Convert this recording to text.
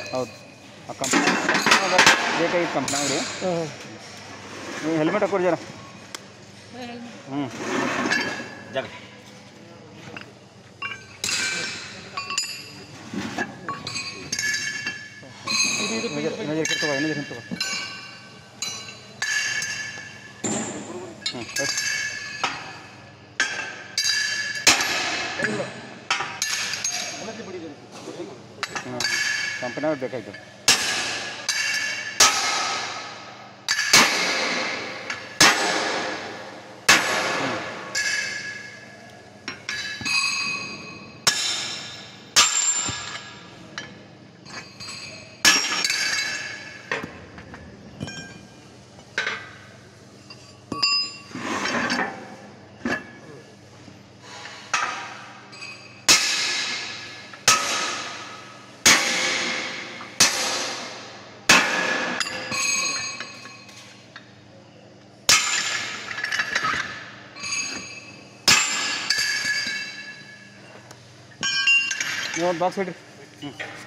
ಹೌದು ಆ ಕಂಪ್ನಿ ಬೇಕಾಗಿತ್ತು ಕಂಪ್ನಿ ಅಂಗಡಿ ಹಾಂ ನೀವು ಹೆಲ್ಮೆಟ್ ಹಾಕೋರಿ ಜರ ಹ್ಞೂ ಜಾಗ ಇನ್ನೊಂದು ತಗೋ ಇನ್ನೊಂದು ತಗೋ ಹ್ಞೂ ಆಯ್ತು ಹ್ಞೂ ಕಂಪ್ನಿಯವ್ರು ಬೇಕಾಯ್ತು ನೀವು ಒಂದು ಬಾಕ್ಸ್ ಇಡ್ರಿ ಹ್ಞೂ